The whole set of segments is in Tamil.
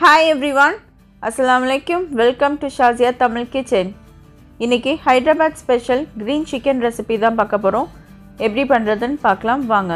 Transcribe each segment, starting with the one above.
ஹாய் எவ்ரிவான் அஸ்ஸலாமு அலைக்கும் welcome to Shazia Tamil kitchen இன்றைக்கி Hyderabad special green chicken recipe தான் பார்க்க போகிறோம் எப்படி பண்ணுறதுன்னு பார்க்கலாம் வாங்க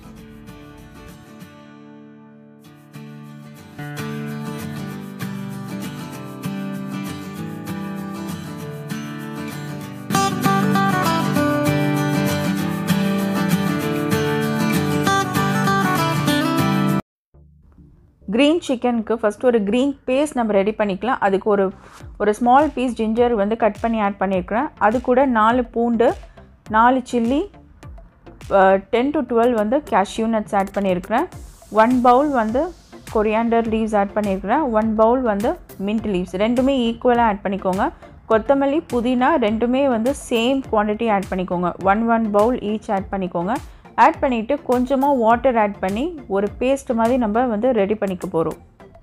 க்ரீன் சிக்கனுக்கு ஃபஸ்ட்டு ஒரு க்ரீன் பேஸ்ட் நம்ம ரெடி பண்ணிக்கலாம் அதுக்கு ஒரு ஒரு ஸ்மால் பீஸ் ஜிஞ்சர் வந்து கட் பண்ணி ஆட் பண்ணியிருக்கிறேன் அது கூட நாலு பூண்டு நாலு சில்லி டென் டு டுவெல் வந்து கேஷ்யூ நட்ஸ் ஆட் பண்ணியிருக்கிறேன் ஒன் பவுல் வந்து கொரியாண்டர் லீவ்ஸ் ஆட் பண்ணியிருக்கிறேன் ஒன் பவுல் வந்து மின்ட் லீவ்ஸ் ரெண்டுமே ஈக்குவலாக ஆட் பண்ணிக்கோங்க கொத்தமல்லி புதினா ரெண்டுமே வந்து சேம் குவான்டிட்டி ஆட் பண்ணிக்கோங்க one one bowl each add பண்ணிக்கோங்க ஆட் பண்ணிவிட்டு கொஞ்சமாக வாட்டர் ஆட் பண்ணி ஒரு பேஸ்ட் மாதிரி நம்ம வந்து ரெடி பண்ணிக்க போகிறோம்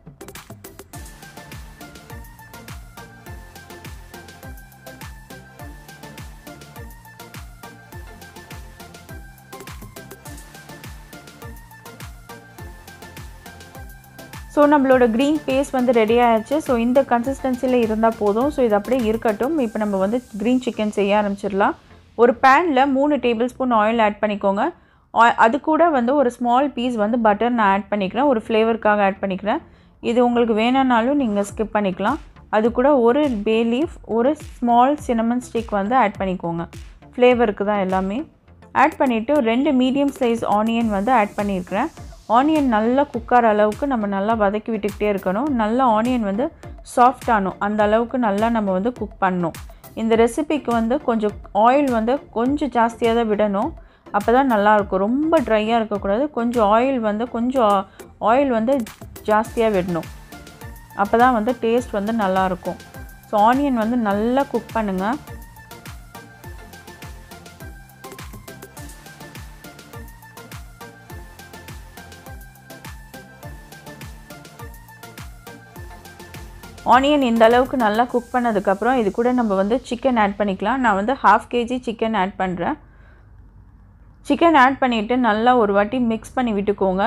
ஸோ நம்மளோட க்ரீன் பேஸ்ட் வந்து ரெடி ஆயிடுச்சு ஸோ இந்த கன்சிஸ்டன்சியில் இருந்தால் போதும் ஸோ இது அப்படியே இருக்கட்டும் இப்போ நம்ம வந்து க்ரீன் சிக்கன் செய்ய ஆரம்பிச்சிடலாம் ஒரு பேனில் மூணு டேபிள் ஸ்பூன் ஆயில் ஆட் பண்ணிக்கோங்க அது கூட வந்து ஒரு ஸ்மால் பீஸ் வந்து பட்டர் நான் ஆட் பண்ணிக்கிறேன் ஒரு ஃப்ளேவருக்காக ஆட் பண்ணிக்கிறேன் இது உங்களுக்கு வேணும்னாலும் நீங்கள் ஸ்கிப் பண்ணிக்கலாம் அது கூட ஒரு பே லீஃப் ஒரு ஸ்மால் சினமன் ஸ்டிக் வந்து ஆட் பண்ணிக்கோங்க ஃப்ளேவருக்கு தான் எல்லாமே ஆட் பண்ணிவிட்டு ரெண்டு மீடியம் சைஸ் ஆனியன் வந்து ஆட் பண்ணியிருக்கிறேன் ஆனியன் நல்லா குக்கார அளவுக்கு நம்ம நல்லா வதக்கி விட்டுக்கிட்டே இருக்கணும் நல்லா ஆனியன் வந்து சாஃப்ட் ஆகணும் அந்த அளவுக்கு நல்லா நம்ம வந்து குக் பண்ணணும் இந்த ரெசிபிக்கு வந்து கொஞ்சம் ஆயில் வந்து கொஞ்சம் ஜாஸ்தியாக தான் விடணும் அப்போ தான் நல்லாயிருக்கும் ரொம்ப ட்ரையாக இருக்கக்கூடாது கொஞ்சம் ஆயில் வந்து கொஞ்சம் ஆயில் வந்து ஜாஸ்தியாக விடணும் அப்போ தான் வந்து டேஸ்ட் வந்து நல்லாயிருக்கும் ஸோ ஆனியன் வந்து நல்லா குக் பண்ணுங்கள் ஆனியன் இந்த அளவுக்கு நல்லா குக் பண்ணதுக்கப்புறம் இது கூட நம்ம வந்து சிக்கன் ஆட் பண்ணிக்கலாம் நான் வந்து ஹாஃப் கேஜி சிக்கன் ஆட் பண்ணுறேன் சிக்கன் ஆட் பண்ணிவிட்டு நல்லா ஒரு வாட்டி மிக்ஸ் பண்ணி விட்டுக்கோங்க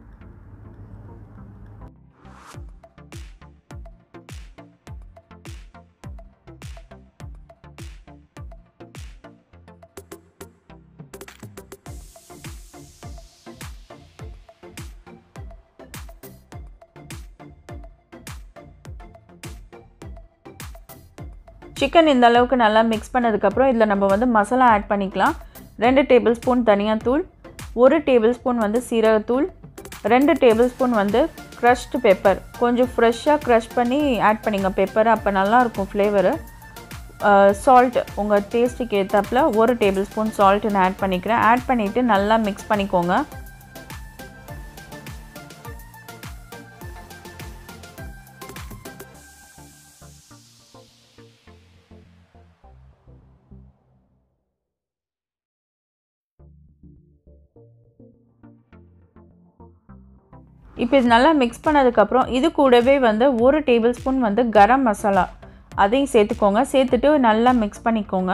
சிக்கன் இந்த அளவுக்கு நல்லா மிக்ஸ் பண்ணதுக்கப்புறம் இதில் நம்ம வந்து மசாலா ஆட் பண்ணிக்கலாம் ரெண்டு டேபிள் ஸ்பூன் தனியாத்தூள் ஒரு டேபிள் ஸ்பூன் வந்து சீரகத்தூள் ரெண்டு டேபிள் ஸ்பூன் வந்து க்ரஷ்டு பெப்பர் கொஞ்சம் ஃப்ரெஷ்ஷாக க்ரஷ் பண்ணி ஆட் பண்ணிங்க பெப்பர் அப்போ நல்லாயிருக்கும் ஃப்ளேவரு சால்ட் உங்கள் டேஸ்ட்டுக்கு ஏற்றாப்பில் ஒரு டேபிள் ஸ்பூன் சால்ட்டு நான் ஆட் பண்ணிக்கிறேன் ஆட் பண்ணிவிட்டு நல்லா மிக்ஸ் பண்ணிக்கோங்க இப்போ இது நல்லா மிக்ஸ் பண்ணதுக்கப்புறம் இது கூடவே வந்து ஒரு டேபிள் ஸ்பூன் வந்து கரம் மசாலா அதையும் சேர்த்துக்கோங்க சேர்த்துட்டு நல்லா மிக்ஸ் பண்ணிக்கோங்க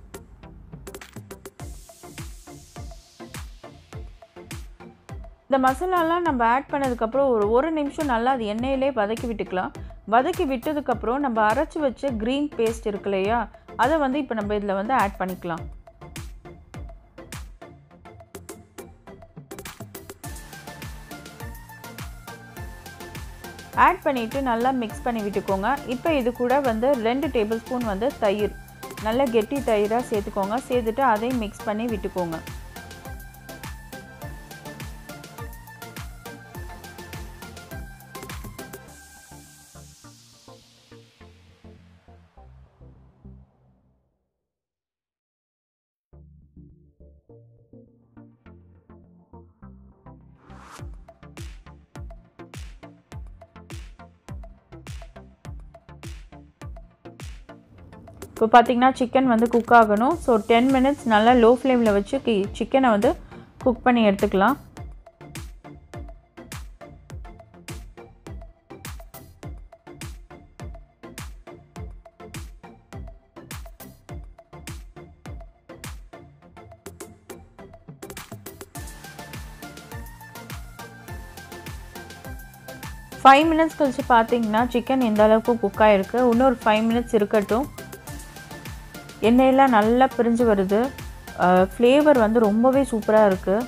இந்த மசாலாலாம் நம்ம ஆட் பண்ணதுக்கப்புறம் ஒரு ஒரு நிமிஷம் நல்லா அது எண்ணெயிலே வதக்கி விட்டுக்கலாம் வதக்கி விட்டதுக்கப்புறம் நம்ம அரைச்சி வச்ச க்ரீன் பேஸ்ட் இருக்கு இல்லையா அதை வந்து இப்போ நம்ம இதில் வந்து ஆட் பண்ணிக்கலாம் ஆட் பண்ணிவிட்டு நல்லா மிக்ஸ் பண்ணி விட்டுக்கோங்க இப்போ இது கூட வந்து ரெண்டு டேபிள் ஸ்பூன் வந்து தயிர் நல்லா கெட்டி தயிராக சேர்த்துக்கோங்க சேர்த்துட்டு அதையும் மிக்ஸ் பண்ணி விட்டுக்கோங்க இப்போ பார்த்திங்கன்னா சிக்கன் வந்து குக் ஆகணும் ஸோ டென் மினிட்ஸ் நல்லா லோ ஃப்ளேமில் வச்சு சிக்கனை வந்து குக் பண்ணி எடுத்துக்கலாம் ஃபைவ் மினிட்ஸ் கழிச்சு பார்த்தீங்கன்னா சிக்கன் எந்த அளவுக்கு குக் ஆகிருக்கு இன்னொரு ஃபைவ் மினிட்ஸ் இருக்கட்டும் எண்ணெயெல்லாம் நல்லா பிரிஞ்சு வருது ஃப்ளேவர் வந்து ரொம்பவே சூப்பராக இருக்குது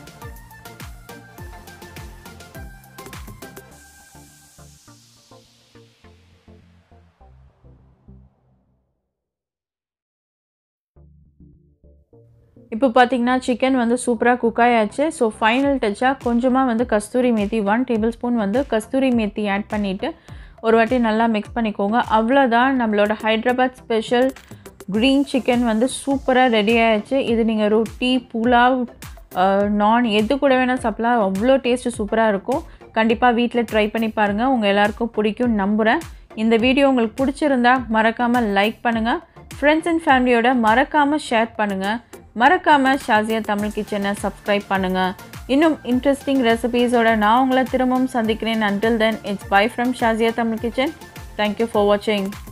இப்போ பார்த்தீங்கன்னா சிக்கன் வந்து சூப்பராக குக் ஆயாச்சு ஸோ ஃபைனல் டச்சாக கொஞ்சமாக வந்து kasuri methi one table spoon வந்து கஸ்தூரி மேத்தி ஆட் பண்ணிவிட்டு ஒரு வாட்டி நல்லா மிக்ஸ் பண்ணிக்கோங்க அவ்வளோதான் நம்மளோட ஹைதராபாத் ஸ்பெஷல் க்ரீன் சிக்கன் வந்து சூப்பராக ரெடி ஆயாச்சு இது நீங்கள் ரொட்டி புலாவ் நான் எது கூட வேணால் சாப்பிடலாம் அவ்வளோ டேஸ்ட்டு சூப்பராக இருக்கும் கண்டிப்பாக வீட்டில் ட்ரை பண்ணி பாருங்கள் உங்கள் எல்லாருக்கும் பிடிக்கும் நம்புகிறேன் இந்த வீடியோ உங்களுக்கு பிடிச்சிருந்தா மறக்காமல் லைக் பண்ணுங்கள் ஃப்ரெண்ட்ஸ் அண்ட் ஃபேமிலியோட மறக்காமல் ஷேர் பண்ணுங்கள் மறக்காமல் ஷாசியா தமிழ் கிச்சனை சப்ஸ்கிரைப் பண்ணுங்கள் இன்னும் இன்ட்ரெஸ்டிங் ரெசிபீஸோட நான் உங்களை திரும்பவும் சந்திக்கிறேன் until then it's bye from Shazia Tamil kitchen thank you for வாட்சிங்